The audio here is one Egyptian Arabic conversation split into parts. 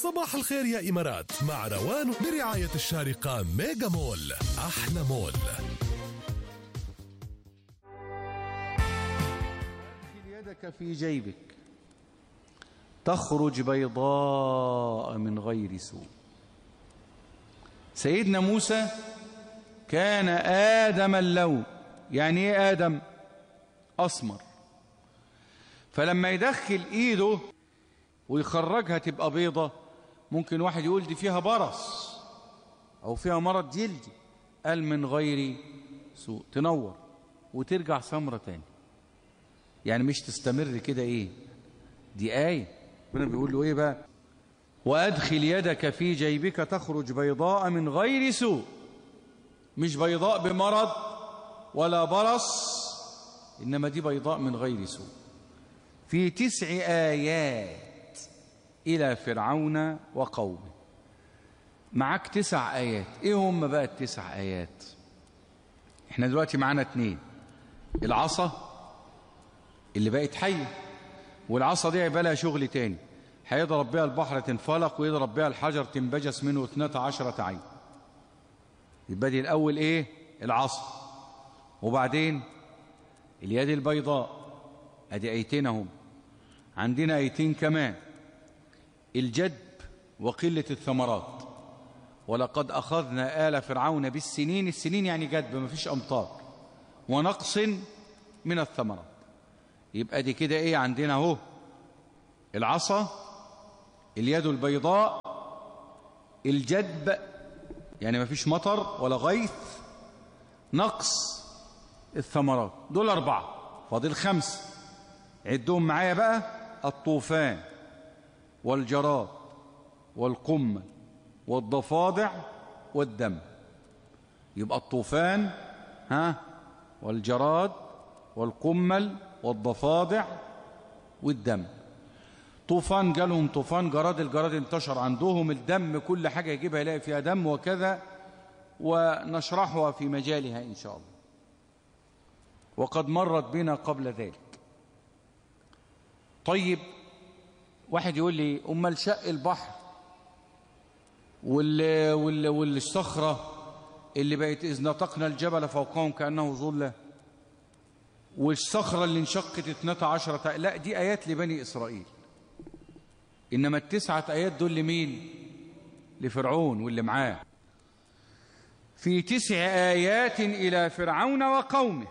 صباح الخير يا إمارات مع روان برعاية الشارقة ميجا مول أحلى مول ادخل يدك في جيبك تخرج بيضاء من غير سوء سيدنا موسى كان آدم اللون يعني ايه آدم أسمر فلما يدخل ايده ويخرجها تبقى بيضة ممكن واحد يقول دي فيها برص أو فيها مرض جلدي قال من غير سوء تنور وترجع سمرة تاني يعني مش تستمر كده ايه دي آية ربنا بيقول له ايه بقى وأدخل يدك في جيبك تخرج بيضاء من غير سوء مش بيضاء بمرض ولا برص إنما دي بيضاء من غير سوء في تسع آيات إلى فرعون وقومه معاك تسع آيات إيه هم بقى التسع آيات إحنا دلوقتي معانا اتنين العصا اللي بقت حية والعصا دي هيبقى لها شغل تاني هيضرب بيها البحر تنفلق ويضرب بيها الحجر تنبجس منه اثنتا عشرة عين يبقى دي الأول إيه العصا وبعدين اليد البيضاء أدي أيتين هم عندنا أيتين كمان الجدب وقلة الثمرات ولقد أخذنا آل فرعون بالسنين السنين يعني جدب ما فيش أمطار ونقص من الثمرات يبقى دي كده ايه عندنا اهو العصا اليد البيضاء الجدب يعني ما فيش مطر ولا غيث نقص الثمرات دول أربعة فاضل خمس عدهم معايا بقى الطوفان والجراد والقمل والضفادع والدم يبقى الطوفان ها والجراد والقمل والضفادع والدم طوفان جالهم طوفان جراد الجراد انتشر عندهم الدم كل حاجة يجيبها يلاقي فيها دم وكذا ونشرحها في مجالها إن شاء الله وقد مرت بنا قبل ذلك طيب واحد يقول لي أمال شق البحر وال وال والصخرة اللي بقت إذ نطقنا الجبل فوقهم كأنه ظلة والصخرة اللي انشقت اثنتا عشرة لا دي آيات لبني إسرائيل إنما التسعة آيات دول لمين لفرعون واللي معاه في تسع آيات إلى فرعون وقومه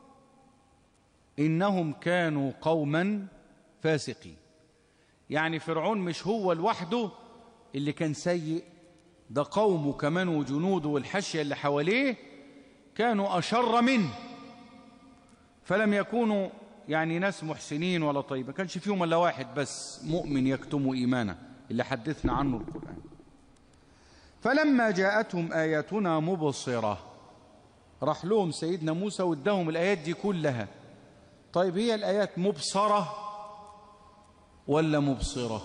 إنهم كانوا قوما فاسقين يعني فرعون مش هو لوحده اللي كان سيء ده قومه كمان وجنوده والحشية اللي حواليه كانوا أشر منه فلم يكونوا يعني ناس محسنين ولا طيبة كانش فيهم إلا واحد بس مؤمن يكتم إيمانه اللي حدثنا عنه القرآن فلما جاءتهم آياتنا مبصرة راح لهم سيدنا موسى وادهم الآيات دي كلها طيب هي الآيات مبصرة ولا مبصرة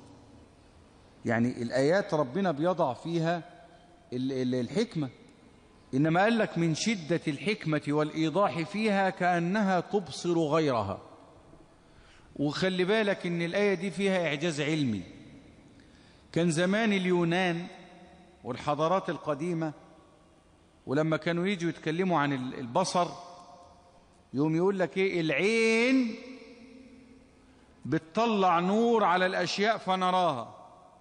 يعني الآيات ربنا بيضع فيها الحكمة إنما قال لك من شدة الحكمة والإيضاح فيها كأنها تبصر غيرها وخلي بالك إن الآية دي فيها إعجاز علمي كان زمان اليونان والحضارات القديمة ولما كانوا يجوا يتكلموا عن البصر يوم يقول لك إيه العين بتطلع نور على الأشياء فنراها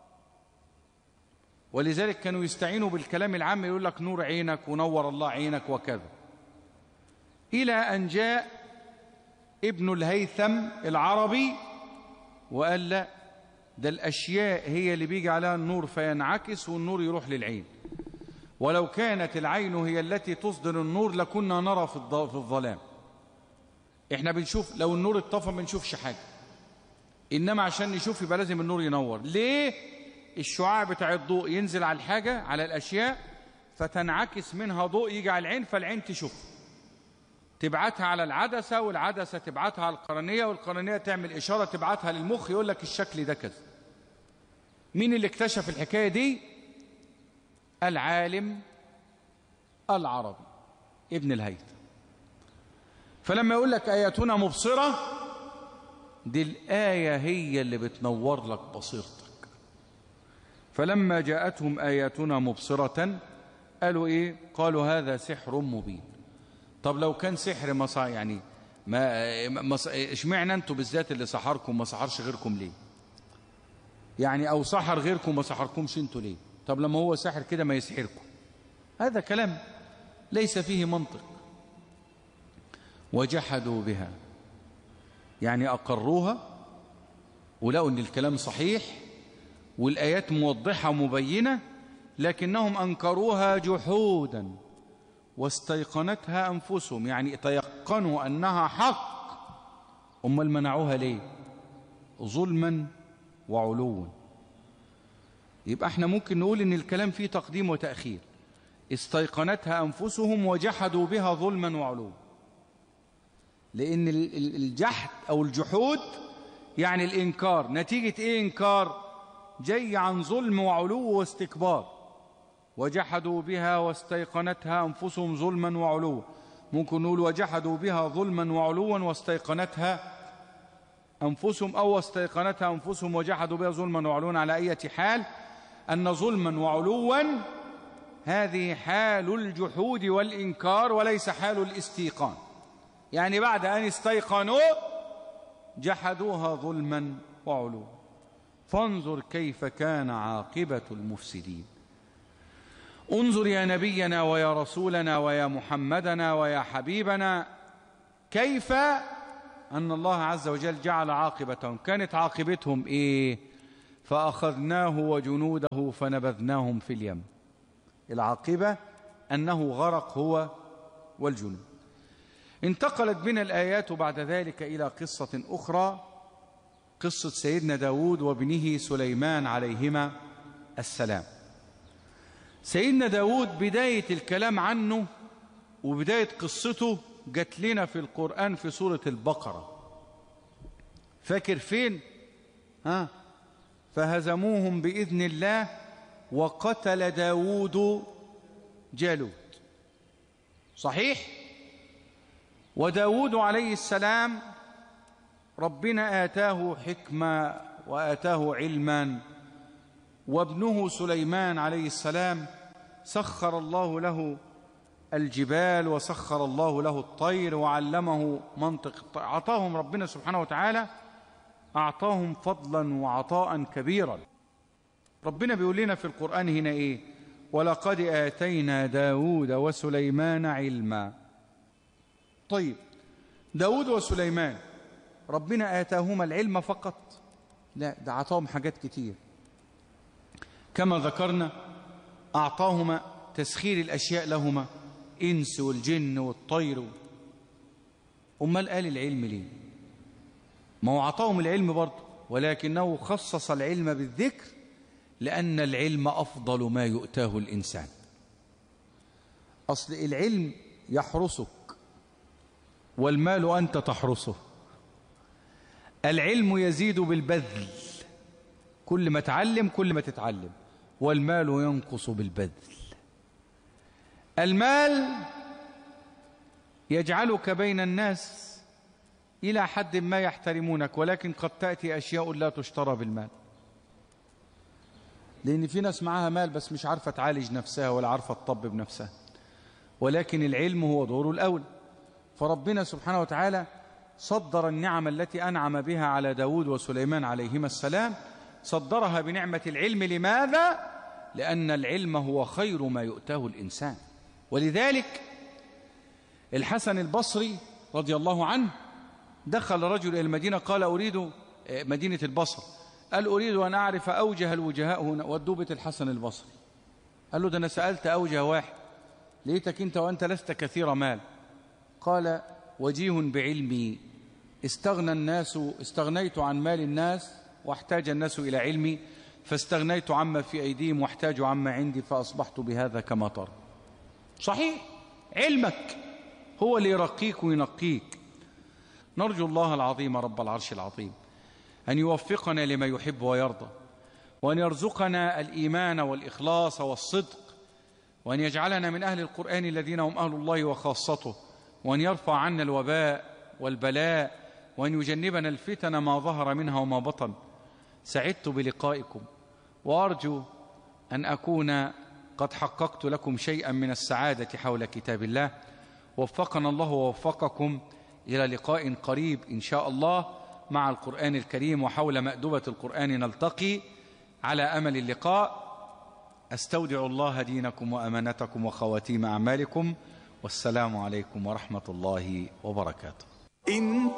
ولذلك كانوا يستعينوا بالكلام العام يقول لك نور عينك ونور الله عينك وكذا إلى أن جاء ابن الهيثم العربي وقال لا ده الأشياء هي اللي بيجي عليها النور فينعكس والنور يروح للعين ولو كانت العين هي التي تصدر النور لكنا نرى في الظلام احنا بنشوف لو النور اتطفى ما نشوفش حاجة إنما عشان نشوف يبقى لازم النور ينور ليه الشعاع بتاع الضوء ينزل على الحاجة على الأشياء فتنعكس منها ضوء يجي على العين فالعين تشوف تبعتها على العدسة والعدسة تبعتها على القرنية والقرنية تعمل إشارة تبعتها للمخ يقول لك الشكل ده كذا مين اللي اكتشف الحكاية دي العالم العربي ابن الهيثم فلما يقول لك آياتنا مبصرة دي الآية هي اللي بتنور لك بصيرتك فلما جاءتهم آياتنا مبصرة قالوا إيه قالوا هذا سحر مبين طب لو كان سحر مصا يعني ما مص... اشمعنى انتوا بالذات اللي سحركم ما سحرش غيركم ليه يعني او سحر غيركم ما سحركمش انتوا ليه طب لما هو ساحر كده ما يسحركم هذا كلام ليس فيه منطق وجحدوا بها يعني اقروها ولقوا ان الكلام صحيح والايات موضحه مبينه لكنهم انكروها جحودا واستيقنتها أنفسهم يعني تيقنوا أنها حق أمال منعوها ليه ظلما وعلوا يبقى احنا ممكن نقول ان الكلام فيه تقديم وتأخير استيقنتها أنفسهم وجحدوا بها ظلما وعلوا لأن الجحد أو الجحود يعني الإنكار نتيجة إيه إنكار جاي عن ظلم وعلو واستكبار وجحدوا بها واستيقنتها أنفسهم ظلما وعلوا ممكن نقول وجحدوا بها ظلما وعلوا واستيقنتها أنفسهم أو استيقنتها أنفسهم وجحدوا بها ظلما وعلوا على أي حال أن ظلما وعلوا هذه حال الجحود والإنكار وليس حال الاستيقان يعني بعد أن استيقنوا جحدوها ظلما وعلوا فانظر كيف كان عاقبة المفسدين انظر يا نبينا ويا رسولنا ويا محمدنا ويا حبيبنا كيف أن الله عز وجل جعل عاقبتهم كانت عاقبتهم إيه فأخذناه وجنوده فنبذناهم في اليم العاقبة أنه غرق هو والجنود انتقلت بنا الآيات بعد ذلك إلى قصة أخرى قصة سيدنا داود وابنه سليمان عليهما السلام سيدنا داود بداية الكلام عنه وبداية قصته جات لنا في القرآن في سورة البقرة فاكر فين ها فهزموهم بإذن الله وقتل داود جالوت صحيح وداود عليه السلام ربنا آتاه حكمة وآتاه علما وابنه سليمان عليه السلام سخر الله له الجبال وسخر الله له الطير وعلمه منطق أعطاهم ربنا سبحانه وتعالى أعطاهم فضلا وعطاء كبيرا ربنا بيقول لنا في القرآن هنا إيه ولقد آتينا داود وسليمان علما طيب داود وسليمان ربنا آتاهما العلم فقط لا ده عطاهم حاجات كتير كما ذكرنا أعطاهما تسخير الأشياء لهما إنس والجن والطير أمال قال العلم ليه ما هو أعطاهم العلم برضه ولكنه خصص العلم بالذكر لأن العلم أفضل ما يؤتاه الإنسان أصل العلم يحرسك والمال أنت تحرسه العلم يزيد بالبذل كل ما تعلم كل ما تتعلم والمال ينقص بالبذل المال يجعلك بين الناس إلى حد ما يحترمونك ولكن قد تأتي أشياء لا تشترى بالمال لأن في ناس معاها مال بس مش عارفة تعالج نفسها ولا عارفة تطبب نفسها ولكن العلم هو دوره الأول فربنا سبحانه وتعالى صدر النعم التي أنعم بها على داود وسليمان عليهما السلام صدرها بنعمة العلم لماذا؟ لأن العلم هو خير ما يؤتاه الإنسان ولذلك الحسن البصري رضي الله عنه دخل رجل إلى المدينة قال أريد مدينة البصر قال أريد أن أعرف أوجه الوجهاء هنا ودوبة الحسن البصري قال له ده أنا سألت أوجه واحد ليتك أنت وأنت لست كثير مال قال وجيه بعلمي استغنى الناس استغنيت عن مال الناس واحتاج الناس إلى علمي فاستغنيت عما في أيديهم واحتاجوا عما عندي فأصبحت بهذا كما ترى صحيح علمك هو اللي يرقيك وينقيك نرجو الله العظيم رب العرش العظيم أن يوفقنا لما يحب ويرضى وأن يرزقنا الإيمان والإخلاص والصدق وأن يجعلنا من أهل القرآن الذين هم أهل الله وخاصته وأن يرفع عنا الوباء والبلاء وأن يجنبنا الفتن ما ظهر منها وما بطن سعدت بلقائكم وأرجو أن أكون قد حققت لكم شيئا من السعادة حول كتاب الله وفقنا الله ووفقكم إلى لقاء قريب إن شاء الله مع القرآن الكريم وحول مأدبة القرآن نلتقي على أمل اللقاء أستودع الله دينكم وأمانتكم وخواتيم أعمالكم والسلام عليكم ورحمة الله وبركاته انت